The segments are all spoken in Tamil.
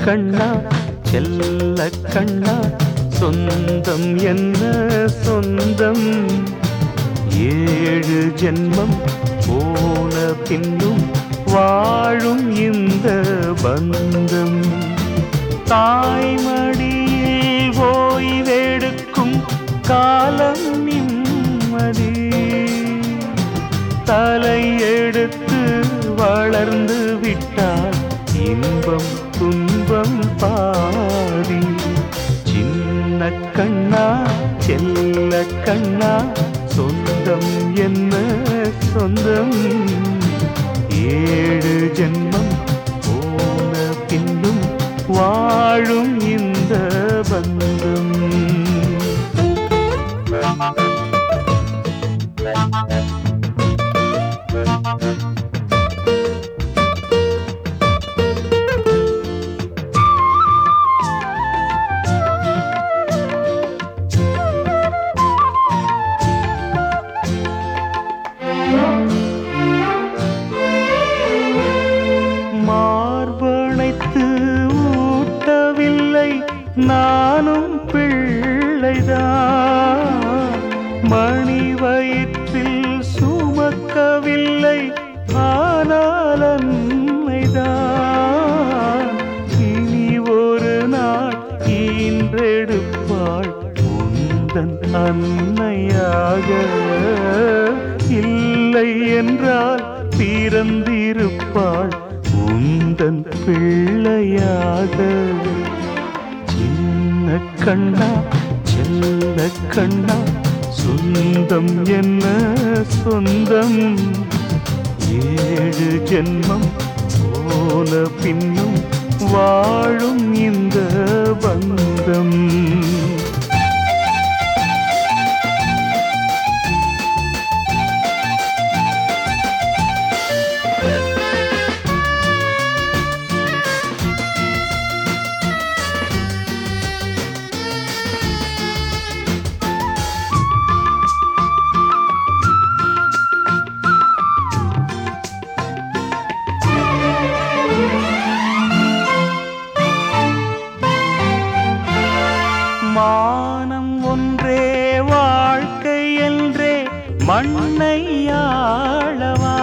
கண்ணா செல்ல கண்ணா சொந்தம் என்ன சொந்தம் ஏழு ஜென்மம் போன பின்னும் வாழும் இந்த பந்தம் தாய்மடியில் ஓய்வெடுக்கும் காலம் நிம்மதி தலை எடுத்து வளர்ந்து விட்டால் இன்பம் துன்பம் பாதி சின்ன கண்ணா செல்ல கண்ணா சொந்தம் என்ன சொந்தம் ஏழு ஜென்மம் போன பின்னும் வாழும் இந்த பந்தம் மார்பணைத்து ஊட்டவில்லை நானும் பிள்ளைதான் மணி வயிற்றில் சுமக்கவில்லை ஆனால் அன்னைதான் இனி ஒரு நாள் ஈன்றெடுப்பாள் உந்தன் அன்னையாக இல்லை என்றால் பிறந்திருப்பாள் உந்தன் பிள்ளையாக சின்ன கண்ணா செல்ல கண்ணா சொந்தம் என்ன சொந்தம் ஏழு ஜென்மம் போன பின்னும் வாழும் இந்த பந்தம் மானம் ஒன்றே வாழ்க்கை என்றே மண்ணை ஆளவா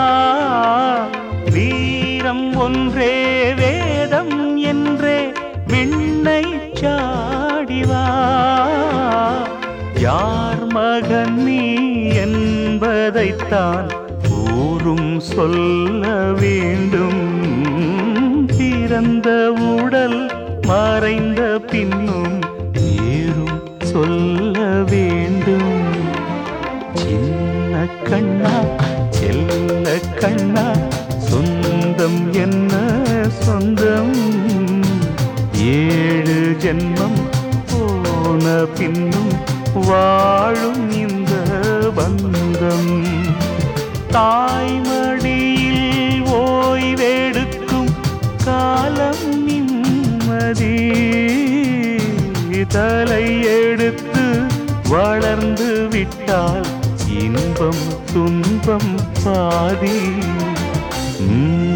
வீரம் ஒன்றே வேதம் என்றே விண்ணை சாடிவா யார் மகன் நீ என்பதைத்தான் ஊரும் சொல்ல வேண்டும் பிறந்த உடல் மறைந்த பின்னும் ஏறும் சொல்ல வேண்டும் சின்ன கண்ணா செல்ல கண்ணா சொந்தம் என்ன சொந்தம் ஏழு ஜென்மம் போன பின்னும் வாழும் இந்த பந்தம் தாய்மடியில் ஓய்வெடுக்கும் காலம் நிம்மதி தலை எடுத்து வளர்ந்து விட்டால் இன்பம் துன்பம் பாதி உம்